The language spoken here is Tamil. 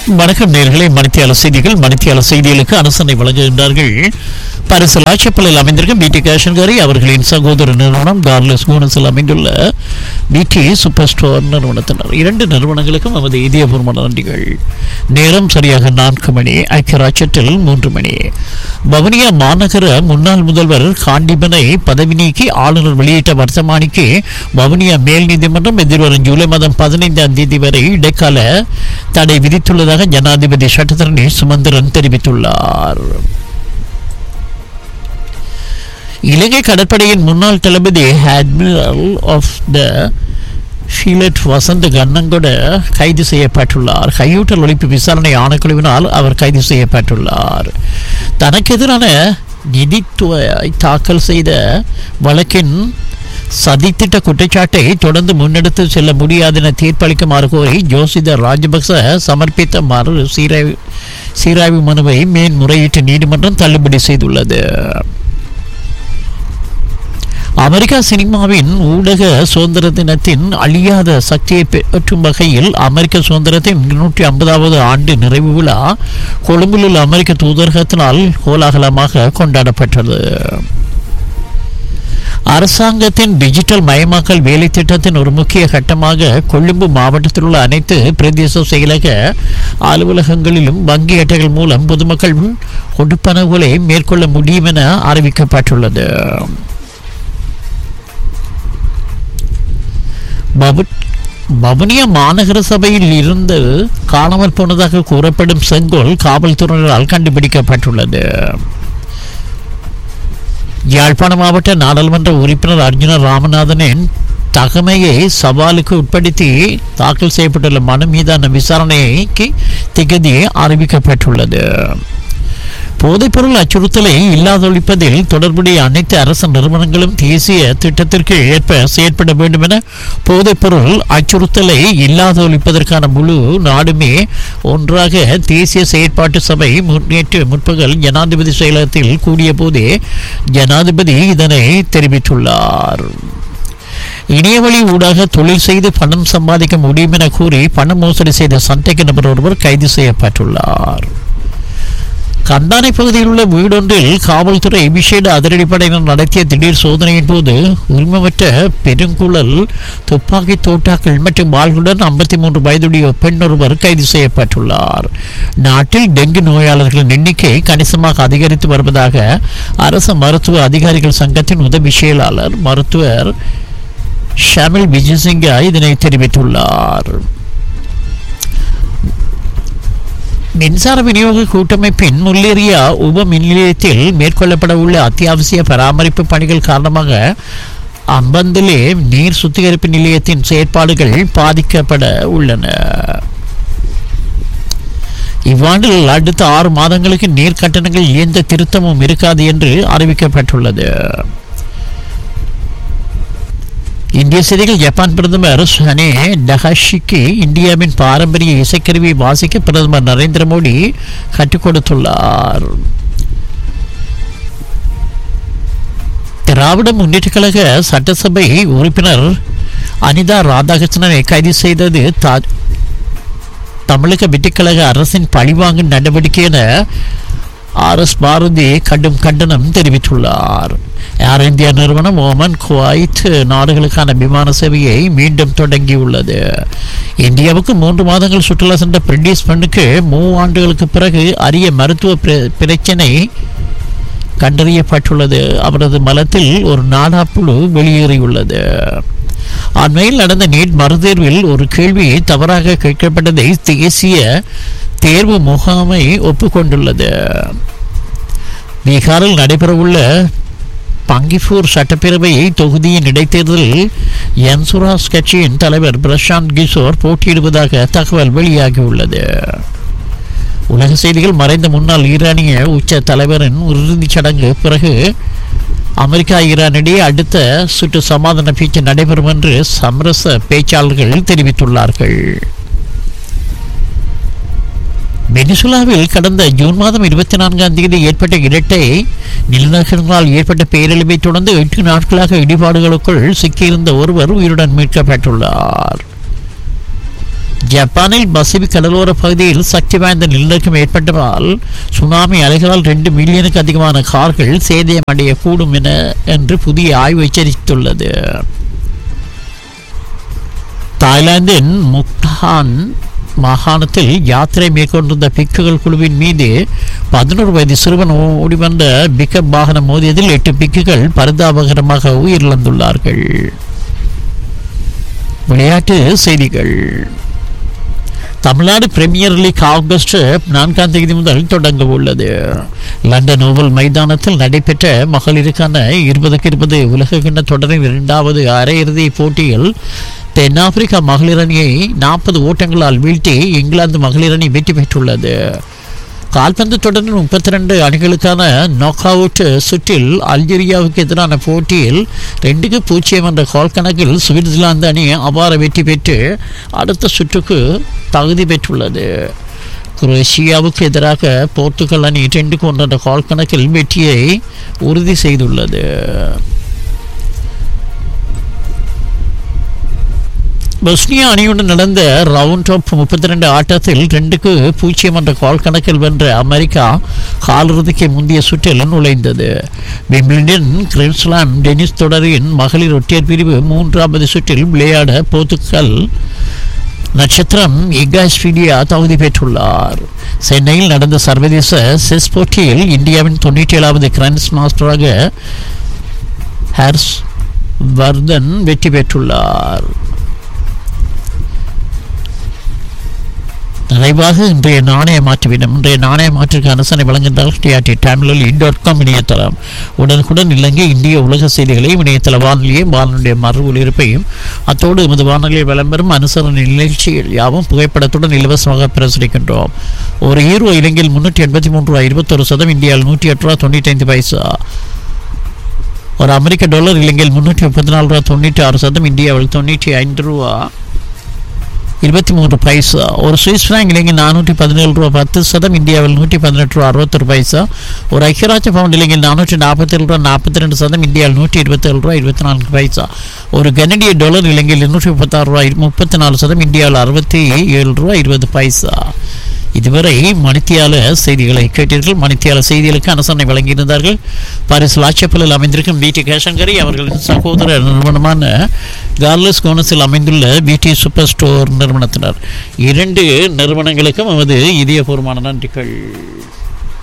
வணக்கம் நேர்களே மணித்தியால செய்திகள் மணித்தியால செய்திகளுக்கு அனுசரணை வழங்குகின்றார்கள் பரிசல் ஆட்சப்பலில் அமைந்திருக்கும் பிடி கேஷன்காரி அவர்களின் சகோதர நிறுவனம் கார்லஸ் போனஸில் அமைந்துள்ள பிடி சூப்பர் ஸ்டோர் நிறுவனத்தினர் இரண்டு நிறுவனங்களுக்கும் நமது இதயபூர்வமான நன்றிகள் நேரம் சரியாக நான்கு மணி ஐக்கியராட்சத்தில் மூன்று மணி வவுனியா மாநகர முன்னாள் முதல்வர் காண்டிபனை பதவி நீக்கி ஆளுநர் வெளியிட்ட வர்த்தமானிக்கு வவுனியா மேல் நீதிமன்றம் எதிர்வரும் ஜூலை மாதம் பதினைந்தாம் தேதி வரை இடைக்கால தடை விதித்துள்ளதாக ஜனாதிபதி சட்டத்தரணி சுமந்திரன் தெரிவித்துள்ளார் இலங்கை கடற்படையின் முன்னாள் தளபதி admiral of the fleet Wasantha Karannagoda கைது செய்யப்பட்டுள்ளார் கையூட்டல் ஒழிப்பு விசாரணை ஆணைக்குழுவினால் அவர் கைது செய்யப்பட்டுள்ளார் தனக்கு எதிரான நிதித்துவ தாக்கல் செய்த வழக்கின் சதித்திட்ட குற்றச்சாட்டை தொடர்ந்து முன்னெடுத்து செல்ல முடியாது என தீர்ப்பளிக்குமாறு கோரி ஜோசிதர் ராஜபக்ச சமர்ப்பித்த மறு சீராய்வு சீராய்வு மனுவை மேன்முறையீட்டு நீதிமன்றம் தள்ளுபடி செய்துள்ளது அமெரிக்கா சினிமாவின் ஊடக சுதந்திர தினத்தின் அழியாத சக்தியை பெற்றும் வகையில் அமெரிக்க சுதந்திரத்தின் இருநூற்றி ஐம்பதாவது ஆண்டு நிறைவு விழா கொழும்பில் உள்ள அமெரிக்க தூதரகத்தினால் கோலாகலமாக கொண்டாடப்பட்டது அரசாங்கத்தின் டிஜிட்டல் மயமாக்கல் வேலை திட்டத்தின் ஒரு முக்கிய கட்டமாக கொழும்பு மாவட்டத்தில் உள்ள அனைத்து பிரதேச செயலக அலுவலகங்களிலும் வங்கி அட்டைகள் மூலம் பொதுமக்கள் கொடுப்பனவுகளை மேற்கொள்ள முடியும் என அறிவிக்கப்பட்டுள்ளது பபுட் வவுனியா மாநகர சபையில் இருந்து காணாமல் போனதாக கூறப்படும் செங்கோல் காவல்துறையினரால் கண்டுபிடிக்கப்பட்டுள்ளது யாழ்ப்பாண மாவட்ட நாடாளுமன்ற உறுப்பினர் அர்ஜுன ராமநாதனின் தகமையை சவாலுக்கு உட்படுத்தி தாக்கல் செய்யப்பட்டுள்ள மனு மீதான விசாரணைக்கு திகதி அறிவிக்கப்பட்டுள்ளது போதைப்பொருள் அச்சுறுத்தலை இல்லாதொழிப்பதில் தொடர்புடைய அனைத்து அரசு நிறுவனங்களும் தேசிய திட்டத்திற்கு ஏற்ப செயற்பட வேண்டும் என போதைப்பொருள் அச்சுறுத்தலை இல்லாதொழிப்பதற்கான முழு நாடுமே ஒன்றாக தேசிய செயற்பாட்டு சபை நேற்று முற்பகல் ஜனாதிபதி செயலகத்தில் கூடிய போதே ஜனாதிபதி இதனை தெரிவித்துள்ளார் இணையவழி ஊடாக தொழில் செய்து பணம் சம்பாதிக்க முடியும் என கூறி பண மோசடி செய்த சந்தேக நபர் ஒருவர் கைது செய்யப்பட்டுள்ளார் கந்தானை பகுதியில் உள்ள வீடொன்றில் காவல்துறை விசேட அதிரடிப்படையினர் நடத்திய திடீர் சோதனையின் போது உரிமமற்ற பெருங்குழல் துப்பாக்கி தோட்டாக்கள் மற்றும் வாள்களுடன் ஐம்பத்தி மூன்று வயதுடைய பெண் ஒருவர் கைது செய்யப்பட்டுள்ளார் நாட்டில் டெங்கு நோயாளர்களின் எண்ணிக்கை கணிசமாக அதிகரித்து வருவதாக அரசு மருத்துவ அதிகாரிகள் சங்கத்தின் உதவி செயலாளர் மருத்துவர் ஷமில் விஜயசிங்கா இதனை தெரிவித்துள்ளார் மின்சார விநியோக கூட்டமைப்பின் முல்லேரியா உப மின் நிலையத்தில் மேற்கொள்ளப்பட உள்ள அத்தியாவசிய பராமரிப்பு பணிகள் காரணமாக அம்பந்திலே நீர் சுத்திகரிப்பு நிலையத்தின் செயற்பாடுகள் பாதிக்கப்பட உள்ளன இவ்வாண்டில் அடுத்த ஆறு மாதங்களுக்கு நீர் கட்டணங்கள் எந்த திருத்தமும் இருக்காது என்று அறிவிக்கப்பட்டுள்ளது இந்திய செய்திகள் ஜப்பான் பிரதமர் சனே டஹாஷிக்கு இந்தியாவின் பாரம்பரிய இசைக்கருவியை வாசிக்க பிரதமர் நரேந்திர மோடி கற்றுக் கொடுத்துள்ளார் திராவிட முன்னேற்ற கழக சட்டசபை உறுப்பினர் அனிதா ராதாகிருஷ்ணனை கைது செய்தது தமிழக வெற்றிக்கழக அரசின் பழிவாங்கும் நடவடிக்கை என ஆர் எஸ் பாரதி கடும் கண்டனம் தெரிவித்துள்ளார் ஏர் இந்தியா நிறுவனம் ஓமன் குவைத் நாடுகளுக்கான விமான சேவையை மீண்டும் தொடங்கியுள்ளது இந்தியாவுக்கு மூன்று மாதங்கள் சுற்றுலா சென்ற பிரிட்டிஷ் பெண்ணுக்கு மூவாண்டுகளுக்கு பிறகு அரிய மருத்துவ பிரச்சனை கண்டறியப்பட்டுள்ளது அவரது மலத்தில் ஒரு நாடாப்புழு வெளியேறியுள்ளது அண்மையில் நடந்த நீட் மறுதேர்வில் ஒரு கேள்வி தவறாக கேட்கப்பட்டதை தேசிய தேர்வு முகாமை ஒப்புக்கொண்டுள்ளது பீகாரில் நடைபெறவுள்ள பங்கிப்பூர் சட்டப்பேரவை தொகுதியின் இடைத்தேர்தலில் யன்சுராஸ் கட்சியின் தலைவர் பிரசாந்த் கிஷோர் போட்டியிடுவதாக தகவல் வெளியாகியுள்ளது உலக செய்திகள் மறைந்த முன்னாள் ஈரானிய உச்ச தலைவரின் இறுதிச் சடங்கு பிறகு அமெரிக்கா ஈரான் இடையே அடுத்த சுற்று சமாதான பேச்சு நடைபெறும் என்று சமரச பேச்சாளர்கள் தெரிவித்துள்ளார்கள் வெனிசுலாவில் கடந்த ஜூன் மாதம் இருபத்தி நான்காம் தேதி ஏற்பட்ட இரட்டை நிலநடுக்கங்களால் ஏற்பட்ட பேரழிவை தொடர்ந்து எட்டு நாட்களாக இடிபாடுகளுக்குள் சிக்கியிருந்த ஒருவர் உயிருடன் மீட்கப்பட்டுள்ளார் ஜப்பானில் பசிபிக் கடலோர பகுதியில் சக்தி வாய்ந்த நிலநடுக்கம் ஏற்பட்டதால் சுனாமி அலைகளால் ரெண்டு மில்லியனுக்கு அதிகமான கார்கள் சேதமடையக்கூடும் என என்று புதிய ஆய்வு எச்சரித்துள்ளது தாய்லாந்தின் முக்டான் மாகாணத்தில் யாத்திரை மேற்கொண்டிருந்த பிக்குகள் குழுவின் மீது பதினோரு வயது சிறுவன் ஓடி வந்த பிக்கப் வாகனம் மோதியதில் எட்டு பிக்குகள் பரிதாபகரமாக உயிரிழந்துள்ளார்கள் விளையாட்டு செய்திகள் தமிழ்நாடு பிரீமியர் லீக் ஆகஸ்ட் நான்காம் தேதி முதல் தொடங்க உள்ளது லண்டன் ஓவல் மைதானத்தில் நடைபெற்ற மகளிருக்கான இருபதுக்கு இருபது உலக கிண்ண தொடரின் இரண்டாவது அரையிறுதி போட்டியில் தென்னாப்பிரிக்கா மகளிர் அணியை நாற்பது ஓட்டங்களால் வீழ்த்தி இங்கிலாந்து மகளிர் அணி வெற்றி பெற்றுள்ளது கால்பந்து தொடரின் முப்பத்தி ரெண்டு அணிகளுக்கான நாக் அவுட் சுற்றில் அல்ஜீரியாவுக்கு எதிரான போட்டியில் ரெண்டுக்கு பூஜ்ஜியம் என்ற கோல் கணக்கில் சுவிட்சர்லாந்து அணி அபார வெற்றி பெற்று அடுத்த சுற்றுக்கு தகுதி பெற்றுள்ளது குரோஷியாவுக்கு எதிராக போர்த்துகல் அணி ரெண்டுக்கு ஒன்று என்ற கோல் கணக்கில் வெற்றியை உறுதி செய்துள்ளது பொஸ்னியா அணியுடன் நடந்த ரவுண்ட் ஆஃப் முப்பத்தி ரெண்டு ஆட்டத்தில் ரெண்டுக்கு பூஜ்ஜியம் என்ற கோல் கணக்கில் வென்ற அமெரிக்கா காலிறுதிக்கு முந்தைய சுற்றில் நுழைந்தது விம்பிள்டன் கிரீன்ஸ்லாம் டென்னிஸ் தொடரின் மகளிர் ஒற்றையர் பிரிவு மூன்றாவது சுற்றில் விளையாட போர்த்துக்கல் நட்சத்திரம் இகாஸ்பீடியா தகுதி பெற்றுள்ளார் சென்னையில் நடந்த சர்வதேச செஸ் போட்டியில் இந்தியாவின் தொண்ணூற்றி ஏழாவது கிராண்ட்ஸ் மாஸ்டராக ஹார்ஸ் வர்தன் வெற்றி பெற்றுள்ளார் நிறைவாக இன்றைய நாணய மாற்றுவிடம் இன்றைய நாணய மாற்றுக்கு அரசனை வழங்குகின்றார் டிஆர்டி தமிழில் டாட் காம் இணையதளம் உடனுக்குடன் இலங்கை இந்திய உலக செய்திகளையும் இணையதள வானொலியையும் வானொலிய மறு ஒலிபரப்பையும் அத்தோடு எமது வானொலியில் விளம்பரம் அனுசரணை நிகழ்ச்சிகள் யாவும் புகைப்படத்துடன் இலவசமாக பிரசுரிக்கின்றோம் ஒரு ஹீரோ இலங்கையில் முன்னூற்றி எண்பத்தி மூன்று ரூபாய் இருபத்தொரு சதம் இந்தியாவில் நூற்றி எட்டு ரூபா தொண்ணூற்றி ஐந்து பைசா ஒரு அமெரிக்க டாலர் இலங்கையில் முன்னூற்றி முப்பத்தி நாலு ரூபா தொண்ணூற்றி ஆறு சதம் இந்தியாவில் தொண்ணூற்றி ஐந்து ரூபா இருபத்தி மூன்று பைசா ஒரு சுவிஸ் ஃப்ராங்க் இலங்கை நானூற்றி பதினேழு ரூபா பத்து சதம் இந்தியாவில் நூற்றி பதினெட்டு ரூபா அறுபத்தொரு பைசா ஒரு ஐக்கியராஜ்ய பவுண்ட் இலங்கையில் நானூற்றி நாற்பத்தேழு ரூபா நாற்பத்தி ரெண்டு சதம் இந்தியாவில் நூற்றி இருபத்தேழு ரூபா இருபத்தி நான்கு பைசா ஒரு கனடிய டாலர் இலங்கையில் இருநூற்றி முப்பத்தாறு ரூபா முப்பத்தி நாலு சதம் இந்தியாவில் அறுபத்தி ஏழு ரூபா இருபது பைசா இதுவரை மணித்தியால செய்திகளை கேட்டீர்கள் மணித்தியால செய்திகளுக்கு அனுசரணை வழங்கியிருந்தார்கள் பாரிஸ் லாச்சப்பலில் அமைந்திருக்கும் பிடி கேஷங்கரி அவர்களின் சகோதர நிறுவனமான கார்லஸ் கோனஸில் அமைந்துள்ள பிடி சூப்பர் ஸ்டோர் நிறுவனத்தினர் இரண்டு நிறுவனங்களுக்கும் நமது இதயபூர்வமான நன்றிகள்